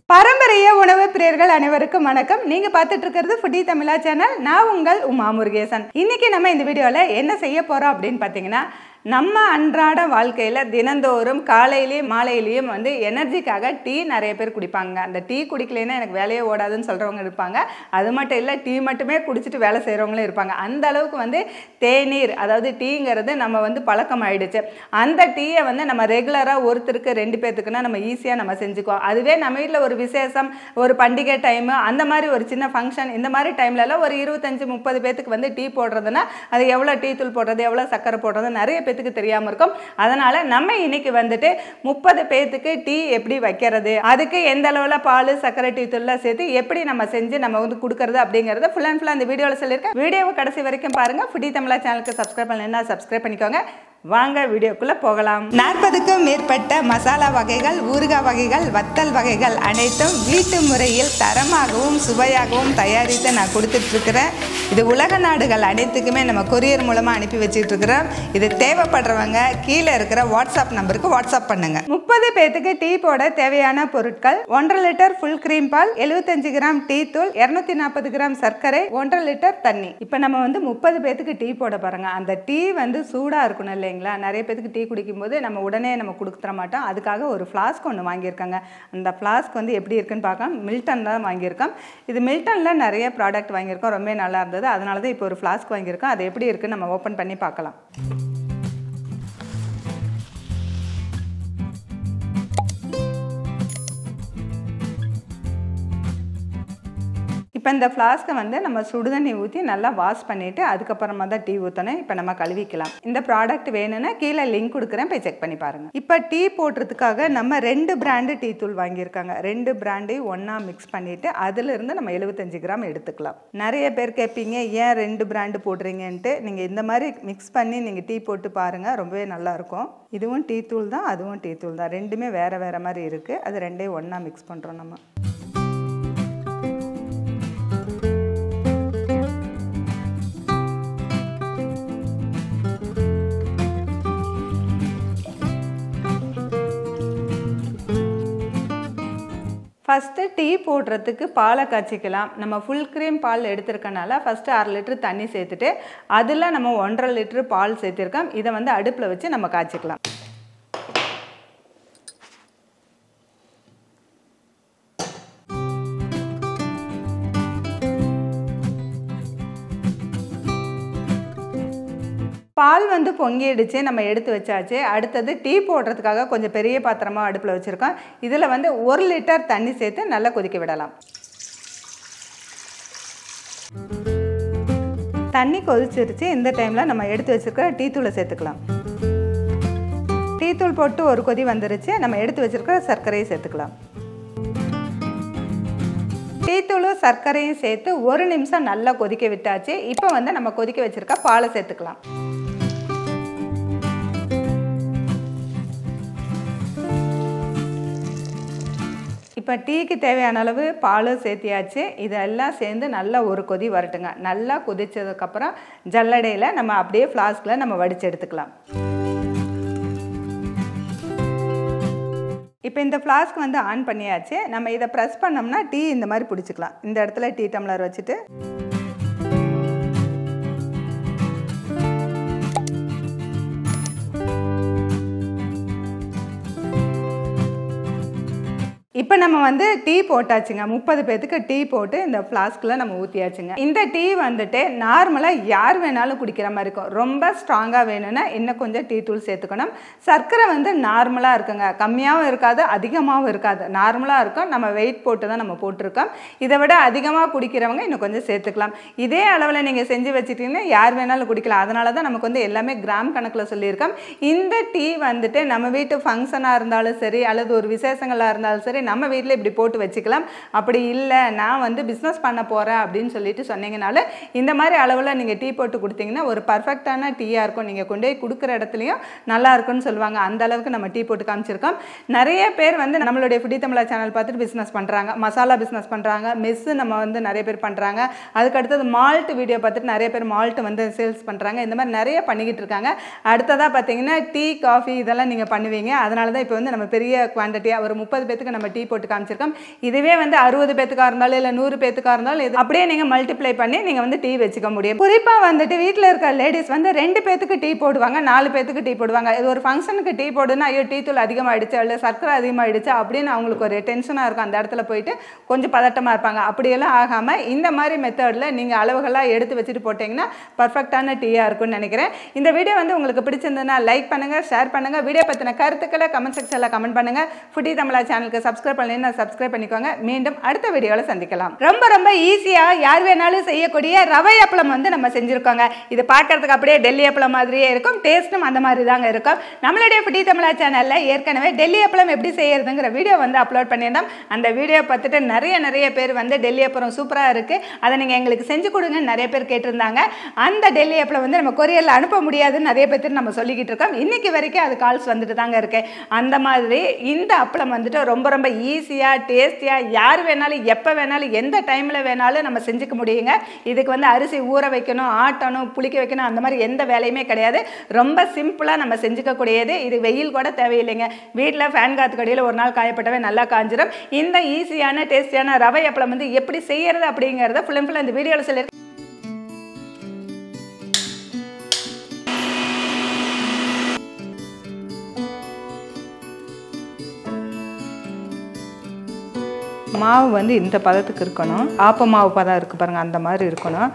பாரம்பரிய உணவு பிரியர்கள் அனைவருக்கும் வணக்கம் நீங்க பார்த்துட்டு இருக்கிறது ஃபுட்டி தமிழா சேனல் நான் உங்கள் உமா முருகேசன் இன்னைக்கு நம்ம இந்த வீடியோல என்ன செய்ய போறோம் அப்படின்னு பார்த்தீங்கன்னா நம்ம அன்றாட வாழ்க்கையில் தினந்தோறும் காலையிலையும் மாலையிலையும் வந்து எனர்ஜிக்காக டீ நிறைய பேர் குடிப்பாங்க அந்த டீ குடிக்கலைன்னா எனக்கு வேலையே ஓடாதுன்னு சொல்கிறவங்க இருப்பாங்க அது மட்டும் இல்லை டீ மட்டுமே குடிச்சிட்டு வேலை செய்கிறவங்களும் இருப்பாங்க அந்த அளவுக்கு வந்து தேநீர் அதாவது டீங்கிறது நம்ம வந்து பழக்கம் ஆயிடுச்சு அந்த டீயை வந்து நம்ம ரெகுலராக ஒருத்தருக்கு ரெண்டு பேர்த்துக்குன்னா நம்ம ஈஸியாக நம்ம செஞ்சுக்குவோம் அதுவே நம்ம வீட்டில் ஒரு விசேஷம் ஒரு பண்டிகை டைமு அந்த மாதிரி ஒரு சின்ன ஃபங்க்ஷன் இந்த மாதிரி டைம்லலாம் ஒரு இருபத்தஞ்சு முப்பது பேத்துக்கு வந்து டீ போடுறதுன்னா அது எவ்வளோ டீ தூள் போடுறது எவ்வளோ சக்கரை போடுறது நிறைய பேத்துக்கு தெரியாமல் இருக்கும் அதனால் நம்ம இன்னைக்கு வந்துட்டு முப்பது பேத்துக்கு டீ எப்படி வைக்கிறது அதுக்கு எந்த அளவில் பால் சக்கரை டீ தூள்லாம் சேர்த்து எப்படி நம்ம செஞ்சு நம்ம வந்து கொடுக்கறது அப்படிங்கிறத ஃபுல் அண்ட் ஃபுல்லாக அந்த வீடியோவில் சொல்லியிருக்கேன் வீடியோவை கடைசி வரைக்கும் பாருங்கள் ஃபுடி தமிழா சேனலுக்கு சப்ஸ்கிரைப் பண்ணலைன்னா சப்ஸ்கிரைப் பண்ணிக்கோங்க வாங்க வீடியோக்குள்ளே போகலாம் நாற்பதுக்கும் மேற்பட்ட மசாலா வகைகள் ஊறுகாய் வகைகள் வத்தல் வகைகள் அனைத்தும் வீட்டு முறையில் தரமாகவும் சுவையாகவும் தயாரித்து நான் கொடுத்துட்ருக்கிறேன் இது உலக நாடுகள் அனைத்துக்குமே நம்ம கொரியர் மூலமாக அனுப்பி வச்சுட்டு இருக்கிறோம் இது தேவைப்படுறவங்க கீழே இருக்கிற வாட்ஸ்அப் நம்பருக்கு வாட்ஸ்அப் பண்ணுங்க முப்பது பேத்துக்கு டீ போட தேவையான பொருட்கள் ஒன்றரை லிட்டர் ஃபுல் கிரீம் பால் எழுபத்தஞ்சு கிராம் டீ தூள் இரநூத்தி நாற்பது கிராம் சர்க்கரை ஒன்றரை லிட்டர் தண்ணி இப்போ நம்ம வந்து முப்பது பேத்துக்கு டீ போட பாருங்க அந்த டீ வந்து சூடாக இருக்கணும் இல்லைங்களா நிறைய பேத்துக்கு டீ குடிக்கும்போது நம்ம உடனே நம்ம கொடுத்துற மாட்டோம் அதுக்காக ஒரு ஃப்ளாஸ்க் ஒன்று வாங்கியிருக்காங்க அந்த ஃப்ளாஸ்க் வந்து எப்படி இருக்குன்னு பார்க்கலாம் மில்டன் தான் வாங்கியிருக்கோம் இது மில்டனில் நிறைய ப்ராடக்ட் வாங்கியிருக்கோம் ரொம்ப நல்லா இருந்தது அதனால தான் இப்போ ஒரு ஃப்ளாஸ்க் வாங்கியிருக்கோம் அது எப்படி இருக்குன்னு நம்ம ஓப்பன் பண்ணி பார்க்கலாம் இப்போ இந்த ஃப்ளாஸ்க்கை வந்து நம்ம சுடுதண்ணி ஊற்றி நல்லா வாஷ் பண்ணிவிட்டு அதுக்கப்புறமா தான் டீ ஊற்றணும் இப்போ நம்ம கழுவிக்கலாம் இந்த ப்ராடக்ட் வேணும்னா கீழே லிங்க் கொடுக்குறேன் போய் செக் பண்ணி பாருங்கள் இப்போ டீ போடுறதுக்காக நம்ம ரெண்டு பிராண்டு டீ தூள் வாங்கியிருக்காங்க ரெண்டு பிராண்டையும் ஒன்றா மிக்ஸ் பண்ணிவிட்டு அதிலிருந்து நம்ம எழுபத்தஞ்சு கிராம் எடுத்துக்கலாம் நிறைய பேர் கேட்பீங்க ஏன் ரெண்டு பிராண்டு போடுறீங்கன்ட்டு நீங்கள் இந்த மாதிரி மிக்ஸ் பண்ணி நீங்கள் டீ போட்டு பாருங்கள் ரொம்பவே நல்லாயிருக்கும் இதுவும் டீ தூள் தான் அதுவும் டீ தூள் தான் ரெண்டுமே வேறு வேறு மாதிரி இருக்குது அது ரெண்டையும் ஒன்றா மிக்ஸ் பண்ணுறோம் நம்ம ஃபஸ்ட்டு டீ போடுறதுக்கு பாலை காய்ச்சிக்கலாம் நம்ம ஃபுல் க்ரீம் பால் எடுத்திருக்கனால ஃபஸ்ட்டு அரை லிட்டரு தண்ணி சேர்த்துட்டு அதில் நம்ம ஒன்றரை லிட்டரு பால் சேர்த்துருக்கோம் இதை வந்து அடுப்பில் வச்சு நம்ம காய்ச்சிக்கலாம் பால் வந்து பொங்கிடுச்சு நம்ம எடுத்து வச்சாச்சு அடுத்தது டீ போடுறதுக்காக கொஞ்சம் பெரிய பாத்திரமாக அடுப்பில் வச்சுருக்கோம் இதில் வந்து ஒரு லிட்டர் தண்ணி சேர்த்து நல்லா கொதிக்க விடலாம் தண்ணி கொதிச்சிருச்சு இந்த டைமில் நம்ம எடுத்து வச்சுருக்க டீ தூளை சேர்த்துக்கலாம் டீ தூள் போட்டு ஒரு கொதி வந்துருச்சு நம்ம எடுத்து வச்சுருக்க சர்க்கரையை சேர்த்துக்கலாம் டீத்தூளும் சர்க்கரையும் சேர்த்து ஒரு நிமிஷம் நல்லா கொதிக்க விட்டாச்சு இப்போ வந்து நம்ம கொதிக்க வச்சுருக்க பாலை சேர்த்துக்கலாம் இப்போ டீக்கு தேவையான அளவு பாலும் சேர்த்தியாச்சு இதெல்லாம் சேர்ந்து நல்லா ஒரு கொதி வரட்டுங்க நல்லா கொதிச்சதுக்கப்புறம் ஜல்லடையில் நம்ம அப்படியே ஃப்ளாஸ்கில் நம்ம வடித்து எடுத்துக்கலாம் இப்போ இந்த ஃப்ளாஸ்க் வந்து ஆன் பண்ணியாச்சு நம்ம இதை ப்ரெஸ் பண்ணோம்னா டீ இந்த மாதிரி பிடிச்சிக்கலாம் இந்த இடத்துல டீ டம்ளர் வச்சுட்டு இப்போ நம்ம வந்து டீ போட்டாச்சுங்க முப்பது பேத்துக்கு டீ போட்டு இந்த ஃப்ளாஸ்கில் நம்ம ஊற்றியாச்சுங்க இந்த டீ வந்துட்டு நார்மலாக யார் வேணாலும் குடிக்கிற மாதிரி இருக்கும் ரொம்ப ஸ்ட்ராங்காக வேணும்னா இன்னும் கொஞ்சம் டீ தூள் சேர்த்துக்கணும் சர்க்கரை வந்து நார்மலாக இருக்குங்க கம்மியாகவும் இருக்காது அதிகமாகவும் இருக்காது நார்மலாக இருக்கும் நம்ம வெயிட் போட்டு தான் நம்ம போட்டிருக்கோம் இதை விட அதிகமாக குடிக்கிறவங்க இன்னும் கொஞ்சம் சேர்த்துக்கலாம் இதே அளவில் நீங்கள் செஞ்சு வச்சுட்டீங்கன்னா யார் வேணாலும் குடிக்கலாம் அதனால தான் நமக்கு வந்து எல்லாமே கிராம் கணக்கில் சொல்லியிருக்கோம் இந்த டீ வந்துட்டு நம்ம வீட்டு ஃபங்க்ஷனாக இருந்தாலும் சரி அல்லது ஒரு விசேஷங்களாக இருந்தாலும் சரி நம்ம வீட்டில் இப்படி போட்டு வச்சுக்கலாம் அப்படி இல்லை நான் வந்து பிஸ்னஸ் பண்ண போகிறேன் அப்படின்னு சொல்லிட்டு சொன்னீங்கனால இந்த மாதிரி அளவில் நீங்கள் டீ போட்டு கொடுத்தீங்கன்னா ஒரு பர்ஃபெக்டான டீயாக இருக்கும் நீங்கள் கொண்டு போய் கொடுக்குற இடத்துலையும் நல்லா இருக்கும்னு சொல்லுவாங்க அந்த அளவுக்கு நம்ம டீ போட்டு காமிச்சிருக்கோம் நிறைய பேர் வந்து நம்மளுடைய ஃபுடி தமிழா சேனல் பார்த்துட்டு பிஸ்னஸ் பண்ணுறாங்க மசாலா பிஸ்னஸ் பண்ணுறாங்க மெஸ்ஸு நம்ம வந்து நிறைய பேர் பண்ணுறாங்க அதுக்கு அடுத்தது மால்ட் வீடியோ பார்த்துட்டு நிறைய பேர் மால்ட் வந்து சேல்ஸ் பண்ணுறாங்க இந்த மாதிரி நிறைய பண்ணிக்கிட்டு இருக்காங்க அடுத்ததாக பார்த்தீங்கன்னா டீ காஃபி இதெல்லாம் நீங்கள் பண்ணுவீங்க அதனால தான் இப்போ வந்து நம்ம பெரிய குவான்டிட்டியாக ஒரு முப்பது பேத்துக்கு நம்ம டீ டீ போட்டு காமிச்சிருக்கோம் இதுவே வந்து அறுபது பேத்துக்காக இருந்தாலும் இல்லை நூறு பேத்துக்காக இருந்தாலும் இது அப்படியே நீங்கள் மல்டிப்ளை பண்ணி நீங்கள் வந்து டீ வச்சுக்க முடியும் குறிப்பாக வந்துட்டு வீட்டில் இருக்க லேடிஸ் வந்து ரெண்டு பேத்துக்கு டீ போடுவாங்க நாலு பேத்துக்கு டீ போடுவாங்க இது ஒரு ஃபங்க்ஷனுக்கு டீ போடுனா ஐயோ டீ தூள் அதிகமாகிடுச்சு இல்லை சர்க்கரை அதிகமாகிடுச்சு அப்படின்னு அவங்களுக்கு ஒரு டென்ஷனாக இருக்கும் அந்த இடத்துல போயிட்டு கொஞ்சம் பதட்டமாக இருப்பாங்க அப்படியெல்லாம் ஆகாமல் இந்த மாதிரி மெத்தடில் நீங்கள் அளவுகளாக எடுத்து வச்சுட்டு போட்டிங்கன்னா பர்ஃபெக்டான டீயாக இருக்கும்னு நினைக்கிறேன் இந்த வீடியோ வந்து உங்களுக்கு பிடிச்சிருந்ததுன்னா லைக் பண்ணுங்கள் ஷேர் பண்ணுங்கள் வீடியோ பற்றின கருத்துக்களை கமெண்ட் செக்ஷனில் கமெண்ட் பண்ணுங்கள் ஃபுட்டி தமிழா சேனலுக்கு சப்ஸ்கிரைப் பண்ணலைன்னா சப்ஸ்கிரைப் பண்ணிக்கோங்க மீண்டும் அடுத்த வீடியோவில் சந்திக்கலாம் ரொம்ப ரொம்ப ஈஸியாக யார் வேணாலும் செய்யக்கூடிய ரவை அப்பளம் வந்து நம்ம செஞ்சுருக்கோங்க இது பார்க்கறதுக்கு அப்படியே டெல்லி அப்பளம் மாதிரியே இருக்கும் டேஸ்ட்டும் அந்த மாதிரி தாங்க இருக்கும் நம்மளுடைய ஃபுட்டி தமிழா சேனலில் ஏற்கனவே டெல்லி அப்பளம் எப்படி செய்யறதுங்கிற வீடியோ வந்து அப்லோட் பண்ணியிருந்தோம் அந்த வீடியோ பார்த்துட்டு நிறைய நிறைய பேர் வந்து டெல்லி அப்பளம் சூப்பராக இருக்குது அதை நீங்கள் எங்களுக்கு செஞ்சு கொடுங்கன்னு நிறைய பேர் கேட்டிருந்தாங்க அந்த டெல்லி அப்பளம் வந்து நம்ம கொரியரில் அனுப்ப முடியாதுன்னு நிறைய பேர் நம்ம சொல்லிக்கிட்டு இருக்கோம் இன்னைக்கு வரைக்கும் அது கால்ஸ் வந்துட்டு தாங்க இருக்கு அந்த மாதிரி இந்த அப்பளம் வந்துட்டு ரொம்ப ரொம்ப ஈஸியாக டேஸ்டியாக யார் வேணாலும் எப்போ வேணாலும் எந்த டைமில் வேணாலும் நம்ம செஞ்சுக்க முடியுங்க இதுக்கு வந்து அரிசி ஊற வைக்கணும் ஆட்டணும் புளிக்க வைக்கணும் அந்த மாதிரி எந்த வேலையுமே கிடையாது ரொம்ப சிம்பிளாக நம்ம செஞ்சுக்கக்கூடியது இது வெயில் கூட தேவையில்லைங்க வீட்டில் ஃபேன் காத்து கடியில் ஒரு நாள் காயப்பட்டவே நல்லா காஞ்சிரும் இந்த ஈஸியான டேஸ்டியான ரவை அப்பளம் வந்து எப்படி செய்யறது அப்படிங்கிறத ஃபுல் அண்ட் ஃபுல் இந்த வீடியோவில் சொல்லியிருக்கேன் மாவு வந்து இந்த பதத்துக்கு இருக்கணும் ஆப்ப மாவு பதம் இருக்கு பாருங்க அந்த மாதிரி இருக்கணும்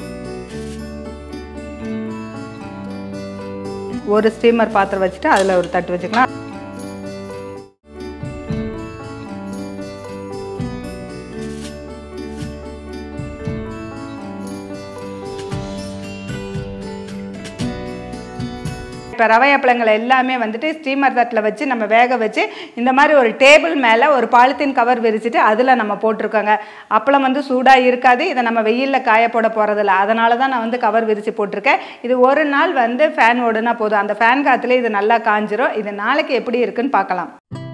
ஒரு ஸ்டீமர் பாத்திரம் வச்சுட்டு அதில் ஒரு தட்டு வச்சுக்கலாம் இப்போ ரவை அப்பளங்களை எல்லாமே வந்துட்டு ஸ்டீமர் தட்டில் வச்சு நம்ம வேக வச்சு இந்த மாதிரி ஒரு டேபிள் மேலே ஒரு பாலித்தீன் கவர் விரிச்சிட்டு அதில் நம்ம போட்டிருக்கோங்க அப்பளம் வந்து சூடாக இருக்காது இதை நம்ம வெயிலில் காய போட போகிறதில்ல அதனால தான் நான் வந்து கவர் விரித்து போட்டிருக்கேன் இது ஒரு நாள் வந்து ஃபேன் ஓடுனா போதும் அந்த ஃபேன் காற்றுல இது நல்லா காஞ்சிரும் இது நாளைக்கு எப்படி இருக்குன்னு பார்க்கலாம்